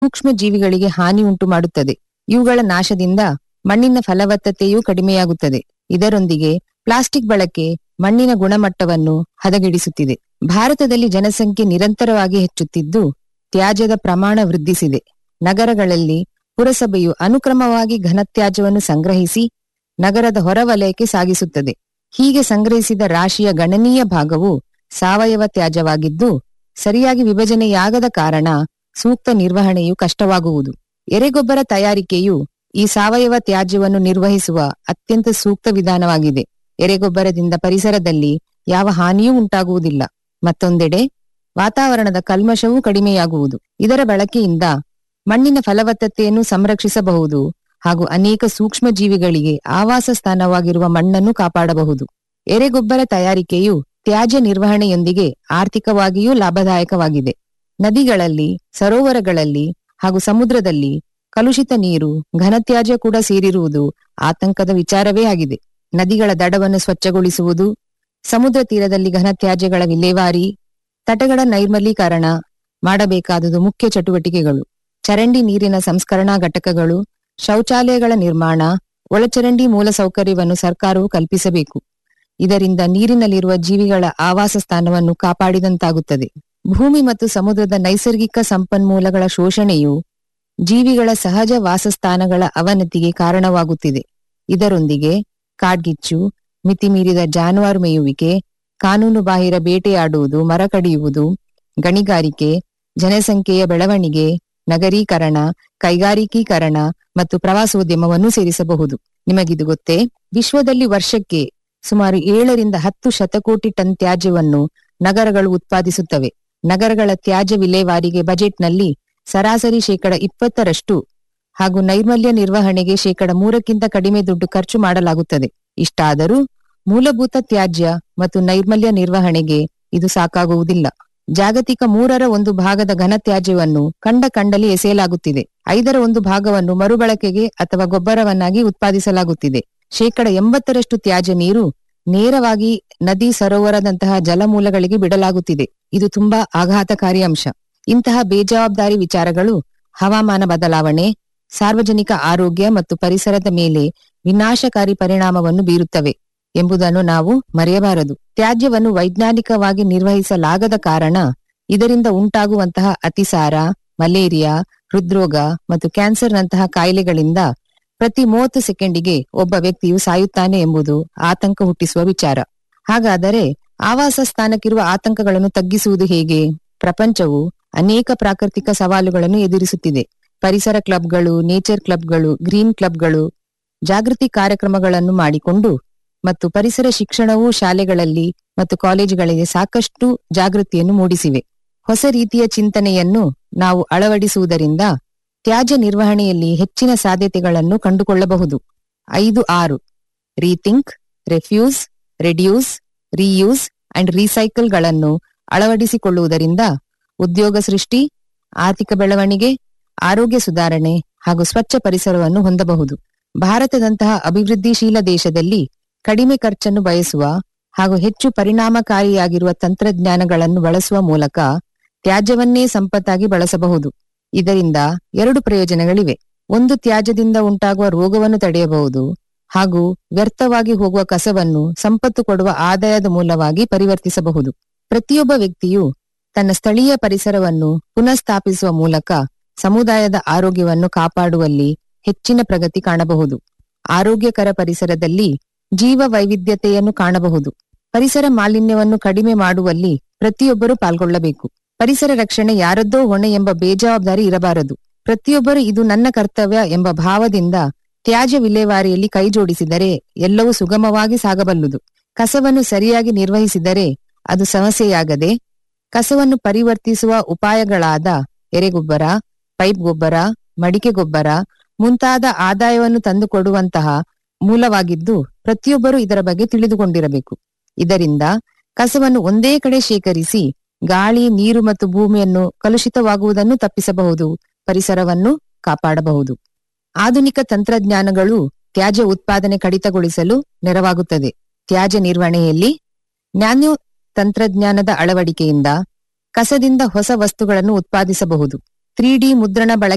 ಸೂಕ್ಷ್ಮ ಜೀವಿಗಳಿಗೆ ಹಾನಿ ಉಂಟು ಮಾಡುತ್ತದೆ ಇವುಗಳ ನಾಶದಿಂದ ಮಣ್ಣಿನ ಫಲವತ್ತತೆಯೂ ಕಡಿಮೆಯಾಗುತ್ತದೆ ಇದರೊಂದಿಗೆ ಪ್ಲಾಸ್ಟಿಕ್ ಬಳಕೆ ಮಣ್ಣಿನ ಗುಣಮಟ್ಟವನ್ನು ಹದಗೆಡಿಸುತ್ತಿದೆ ಭಾರತದಲ್ಲಿ ಜನಸಂಖ್ಯೆ ನಿರಂತರವಾಗಿ ಹೆಚ್ಚುತ್ತಿದ್ದು ತ್ಯಾಜ್ಯದ ಪ್ರಮಾಣ ವೃದ್ಧಿಸಿದೆ ನಗರಗಳಲ್ಲಿ ಪುರಸಭೆಯು ಅನುಕ್ರಮವಾಗಿ ಘನತ್ಯಾಜ್ಯವನ್ನು ಸಂಗ್ರಹಿಸಿ ನಗರದ ಹೊರವಲಯಕ್ಕೆ ಸಾಗಿಸುತ್ತದೆ ಹೀಗೆ ಸಂಗ್ರಹಿಸಿದ ರಾಶಿಯ ಗಣನೀಯ ಭಾಗವು ಸಾವಯವ ತ್ಯಾಜ್ಯವಾಗಿದ್ದು ಸರಿಯಾಗಿ ವಿಭಜನೆಯಾಗದ ಕಾರಣ ಸೂಕ್ತ ನಿರ್ವಹಣೆಯು ಕಷ್ಟವಾಗುವುದು ಎರೆಗೊಬ್ಬರ ತಯಾರಿಕೆಯು ಈ ಸಾವಯವ ತ್ಯಾಜ್ಯವನ್ನು ನಿರ್ವಹಿಸುವ ಅತ್ಯಂತ ಸೂಕ್ತ ವಿಧಾನವಾಗಿದೆ ಎರೆಗೊಬ್ಬರದಿಂದ ಪರಿಸರದಲ್ಲಿ ಯಾವ ಹಾನಿಯೂ ಉಂಟಾಗುವುದಿಲ್ಲ ಮತ್ತೊಂದೆಡೆ ವಾತಾವರಣದ ಕಲ್ಮಶವೂ ಕಡಿಮೆಯಾಗುವುದು ಇದರ ಬಳಕೆಯಿಂದ ಮಣ್ಣಿನ ಫಲವತ್ತತೆಯನ್ನು ಸಂರಕ್ಷಿಸಬಹುದು ಹಾಗೂ ಅನೇಕ ಸೂಕ್ಷ್ಮ ಜೀವಿಗಳಿಗೆ ಆವಾಸ ಸ್ಥಾನವಾಗಿರುವ ಮಣ್ಣನ್ನು ಕಾಪಾಡಬಹುದು ಎರೆಗೊಬ್ಬರ ತಯಾರಿಕೆಯು ತ್ಯಾಜ್ಯ ನಿರ್ವಹಣೆಯೊಂದಿಗೆ ಆರ್ಥಿಕವಾಗಿಯೂ ಲಾಭದಾಯಕವಾಗಿದೆ ನದಿಗಳಲ್ಲಿ ಸರೋವರಗಳಲ್ಲಿ ಹಾಗೂ ಸಮುದ್ರದಲ್ಲಿ ಕಲುಷಿತ ನೀರು ಘನತ್ಯಾಜ್ಯ ಕೂಡ ಸೇರಿರುವುದು ಆತಂಕದ ವಿಚಾರವೇ ಆಗಿದೆ ನದಿಗಳ ದಡವನ್ನು ಸ್ವಚ್ಛಗೊಳಿಸುವುದು ಸಮುದ್ರ ತೀರದಲ್ಲಿ ಘನತ್ಯಾಜ್ಯಗಳ ವಿಲೇವಾರಿ ತಟಗಳ ನೈರ್ಮಲೀಕರಣ ಮಾಡಬೇಕಾದುದು ಮುಖ್ಯ ಚಟುವಟಿಕೆಗಳು ಚರಂಡಿ ನೀರಿನ ಸಂಸ್ಕರಣಾ ಘಟಕಗಳು ಶೌಚಾಲಯಗಳ ನಿರ್ಮಾಣ ಒಳಚರಂಡಿ ಮೂಲಸೌಕರ್ಯವನ್ನು ಸರ್ಕಾರವು ಕಲ್ಪಿಸಬೇಕು ಇದರಿಂದ ನೀರಿನಲ್ಲಿರುವ ಜೀವಿಗಳ ಆವಾಸ ಸ್ಥಾನವನ್ನು ಕಾಪಾಡಿದಂತಾಗುತ್ತದೆ ಭೂಮಿ ಮತ್ತು ಸಮುದ್ರದ ನೈಸರ್ಗಿಕ ಸಂಪನ್ಮೂಲಗಳ ಶೋಷಣೆಯು ಜೀವಿಗಳ ಸಹಜ ವಾಸಸ್ಥಾನಗಳ ಅವನತಿಗೆ ಕಾರಣವಾಗುತ್ತಿದೆ ಇದರೊಂದಿಗೆ ಕಾಡ್ಗಿಚ್ಚು ಮಿತಿಮೀರಿದ ಜಾನುವಾರು ಮೇಯುವಿಕೆ ಕಾನೂನು ಬಾಹಿರ ಬೇಟೆಯಾಡುವುದು ಮರ ಕಡಿಯುವುದು ಗಣಿಗಾರಿಕೆ ಜನಸಂಖ್ಯೆಯ ಬೆಳವಣಿಗೆ ನಗರೀಕರಣ ಕೈಗಾರಿಕೀಕರಣ ಮತ್ತು ಪ್ರವಾಸೋದ್ಯಮವನ್ನು ಸೇರಿಸಬಹುದು ನಿಮಗಿದು ಗೊತ್ತೇ ವಿಶ್ವದಲ್ಲಿ ವರ್ಷಕ್ಕೆ ಸುಮಾರು ಏಳರಿಂದ ಹತ್ತು ಶತಕೋಟಿ ಟನ್ ತ್ಯಾಜ್ಯವನ್ನು ನಗರಗಳು ಉತ್ಪಾದಿಸುತ್ತವೆ ನಗರಗಳ ತ್ಯಾಜ್ಯ ವಿಲೇವಾರಿಗೆ ಬಜೆಟ್ನಲ್ಲಿ ಸರಾಸರಿ ಶೇಕಡ ಇಪ್ಪತ್ತರಷ್ಟು ಹಾಗೂ ನೈರ್ಮಲ್ಯ ನಿರ್ವಹಣೆಗೆ ಶೇಕಡ ಮೂರಕ್ಕಿಂತ ಕಡಿಮೆ ದುಡ್ಡು ಖರ್ಚು ಮಾಡಲಾಗುತ್ತದೆ ಇಷ್ಟಾದರೂ ಮೂಲಭೂತ ತ್ಯಾಜ್ಯ ಮತ್ತು ನೈರ್ಮಲ್ಯ ನಿರ್ವಹಣೆಗೆ ಇದು ಸಾಕಾಗುವುದಿಲ್ಲ ಜಾಗತಿಕ ಮೂರರ ಒಂದು ಭಾಗದ ಘನ ತ್ಯಾಜ್ಯವನ್ನು ಕಂಡ ಕಂಡಲ್ಲಿ ಎಸೆಯಲಾಗುತ್ತಿದೆ ಐದರ ಒಂದು ಭಾಗವನ್ನು ಮರುಬಳಕೆಗೆ ಅಥವಾ ಗೊಬ್ಬರವನ್ನಾಗಿ ಉತ್ಪಾದಿಸಲಾಗುತ್ತಿದೆ ಶೇಕಡ ಎಂಬತ್ತರಷ್ಟು ತ್ಯಾಜ್ಯ ನೀರು ನೇರವಾಗಿ ನದಿ ಸರೋವರದಂತಹ ಜಲಮೂಲಗಳಿಗೆ ಬಿಡಲಾಗುತ್ತಿದೆ ಇದು ತುಂಬಾ ಆಘಾತಕಾರಿ ಅಂಶ ಇಂತಹ ಬೇಜವಾಬ್ದಾರಿ ವಿಚಾರಗಳು ಹವಾಮಾನ ಬದಲಾವಣೆ ಸಾರ್ವಜನಿಕ ಆರೋಗ್ಯ ಮತ್ತು ಪರಿಸರದ ಮೇಲೆ ವಿನಾಶಕಾರಿ ಪರಿಣಾಮವನ್ನು ಬೀರುತ್ತವೆ ಎಂಬುದನ್ನು ನಾವು ಮರೆಯಬಾರದು ತ್ಯಾಜ್ಯವನ್ನು ವೈಜ್ಞಾನಿಕವಾಗಿ ನಿರ್ವಹಿಸಲಾಗದ ಕಾರಣ ಇದರಿಂದ ಉಂಟಾಗುವಂತಹ ಅತಿಸಾರ ಮಲೇರಿಯಾ ಹೃದ್ರೋಗ ಮತ್ತು ಕ್ಯಾನ್ಸರ್ನಂತಹ ಕಾಯಿಲೆಗಳಿಂದ ಪ್ರತಿ ಮೂವತ್ತು ಸೆಕೆಂಡಿಗೆ ಒಬ್ಬ ವ್ಯಕ್ತಿಯು ಸಾಯುತ್ತಾನೆ ಎಂಬುದು ಆತಂಕ ಹುಟ್ಟಿಸುವ ವಿಚಾರ ಹಾಗಾದರೆ ಆವಾಸ ಸ್ಥಾನಕ್ಕಿರುವ ಆತಂಕಗಳನ್ನು ತಗ್ಗಿಸುವುದು ಹೇಗೆ ಪ್ರಪಂಚವು ಅನೇಕ ಪ್ರಾಕೃತಿಕ ಸವಾಲುಗಳನ್ನು ಎದುರಿಸುತ್ತಿದೆ ಪರಿಸರ ಕ್ಲಬ್ಗಳು ನೇಚರ್ ಕ್ಲಬ್ಗಳು ಗ್ರೀನ್ ಕ್ಲಬ್ಗಳು ಜಾಗೃತಿ ಕಾರ್ಯಕ್ರಮಗಳನ್ನು ಮಾಡಿಕೊಂಡು ಮತ್ತು ಪರಿಸರ ಶಿಕ್ಷಣವೂ ಶಾಲೆಗಳಲ್ಲಿ ಮತ್ತು ಕಾಲೇಜುಗಳಿಗೆ ಸಾಕಷ್ಟು ಜಾಗೃತಿಯನ್ನು ಮೂಡಿಸಿವೆ ಹೊಸ ರೀತಿಯ ಚಿಂತನೆಯನ್ನು ನಾವು ಅಳವಡಿಸುವುದರಿಂದ ತ್ಯಾಜ್ಯ ನಿರ್ವಹಣೆಯಲ್ಲಿ ಹೆಚ್ಚಿನ ಸಾಧ್ಯತೆಗಳನ್ನು ಕಂಡುಕೊಳ್ಳಬಹುದು ಐದು ಆರು rethink refuse reduce reuse and ರೀಸೈಕಲ್ಗಳನ್ನು ಅಳವಡಿಸಿಕೊಳ್ಳುವುದರಿಂದ ಉದ್ಯೋಗ ಸೃಷ್ಟಿ ಆರ್ಥಿಕ ಬೆಳವಣಿಗೆ ಆರೋಗ್ಯ ಸುಧಾರಣೆ ಹಾಗೂ ಸ್ವಚ್ಛ ಪರಿಸರವನ್ನು ಹೊಂದಬಹುದು ಭಾರತದಂತಹ ಅಭಿವೃದ್ಧಿಶೀಲ ದೇಶದಲ್ಲಿ ಕಡಿಮೆ ಖರ್ಚನ್ನು ಬಯಸುವ ಹಾಗೂ ಹೆಚ್ಚು ಪರಿಣಾಮಕಾರಿಯಾಗಿರುವ ತಂತ್ರಜ್ಞಾನಗಳನ್ನು ಬಳಸುವ ಮೂಲಕ ತ್ಯಾಜ್ಯವನ್ನೇ ಸಂಪತ್ತಾಗಿ ಬಳಸಬಹುದು ಇದರಿಂದ ಎರಡು ಪ್ರಯೋಜನಗಳಿವೆ ಒಂದು ತ್ಯಾಜ್ಯದಿಂದ ಉಂಟಾಗುವ ರೋಗವನ್ನು ತಡೆಯಬಹುದು ಹಾಗೂ ವ್ಯರ್ಥವಾಗಿ ಹೋಗುವ ಕಸವನ್ನು ಸಂಪತ್ತು ಕೊಡುವ ಆದಾಯದ ಮೂಲವಾಗಿ ಪರಿವರ್ತಿಸಬಹುದು ಪ್ರತಿಯೊಬ್ಬ ವ್ಯಕ್ತಿಯು ತನ್ನ ಸ್ಥಳೀಯ ಪರಿಸರವನ್ನು ಪುನಃಸ್ಥಾಪಿಸುವ ಮೂಲಕ ಸಮುದಾಯದ ಆರೋಗ್ಯವನ್ನು ಕಾಪಾಡುವಲ್ಲಿ ಹೆಚ್ಚಿನ ಪ್ರಗತಿ ಕಾಣಬಹುದು ಆರೋಗ್ಯಕರ ಪರಿಸರದಲ್ಲಿ ಜೀವ ವೈವಿಧ್ಯತೆಯನ್ನು ಕಾಣಬಹುದು ಪರಿಸರ ಮಾಲಿನ್ಯವನ್ನು ಕಡಿಮೆ ಮಾಡುವಲ್ಲಿ ಪ್ರತಿಯೊಬ್ಬರೂ ಪಾಲ್ಗೊಳ್ಳಬೇಕು ಪರಿಸರ ರಕ್ಷಣೆ ಯಾರದ್ದೋ ಹೊಣೆ ಎಂಬ ಬೇಜವಾಬ್ದಾರಿ ಇರಬಾರದು ಪ್ರತಿಯೊಬ್ಬರು ಇದು ನನ್ನ ಕರ್ತವ್ಯ ಎಂಬ ಭಾವದಿಂದ ತ್ಯಾಜ್ಯ ವಿಲೇವಾರಿಯಲ್ಲಿ ಕೈಜೋಡಿಸಿದರೆ ಎಲ್ಲವೂ ಸುಗಮವಾಗಿ ಸಾಗಬಲ್ಲುದು ಕಸವನ್ನು ಸರಿಯಾಗಿ ನಿರ್ವಹಿಸಿದರೆ ಅದು ಸಮಸ್ಯೆಯಾಗದೆ ಕಸವನ್ನು ಪರಿವರ್ತಿಸುವ ಉಪಾಯಗಳಾದ ಎರೆಗೊಬ್ಬರ ಪೈಪ್ ಗೊಬ್ಬರ ಮಡಿಕೆ ಗೊಬ್ಬರ ಮುಂತಾದ ಆದಾಯವನ್ನು ತಂದುಕೊಡುವಂತಹ ಮೂಲವಾಗಿದ್ದು ಪ್ರತಿಯೊಬ್ಬರೂ ಇದರ ಬಗ್ಗೆ ತಿಳಿದುಕೊಂಡಿರಬೇಕು ಇದರಿಂದ ಕಸವನ್ನು ಒಂದೇ ಕಡೆ ಶೇಖರಿಸಿ ಗಾಳಿ ನೀರು ಮತ್ತು ಭೂಮಿಯನ್ನು ಕಲುಷಿತವಾಗುವುದನ್ನು ತಪ್ಪಿಸಬಹುದು ಪರಿಸರವನ್ನು ಕಾಪಾಡಬಹುದು ಆಧುನಿಕ ತಂತ್ರಜ್ಞಾನಗಳು ತ್ಯಾಜ್ಯ ಉತ್ಪಾದನೆ ಕಡಿತಗೊಳಿಸಲು ನೆರವಾಗುತ್ತದೆ ತ್ಯಾಜ್ಯ ನಿರ್ವಹಣೆಯಲ್ಲಿ ನ್ಯಾನೋ ತಂತ್ರಜ್ಞಾನದ ಅಳವಡಿಕೆಯಿಂದ ಕಸದಿಂದ ಹೊಸ ವಸ್ತುಗಳನ್ನು ಉತ್ಪಾದಿಸಬಹುದು ತ್ರೀ ಡಿ ಮುದ್ರಣ ಬಳಕೆ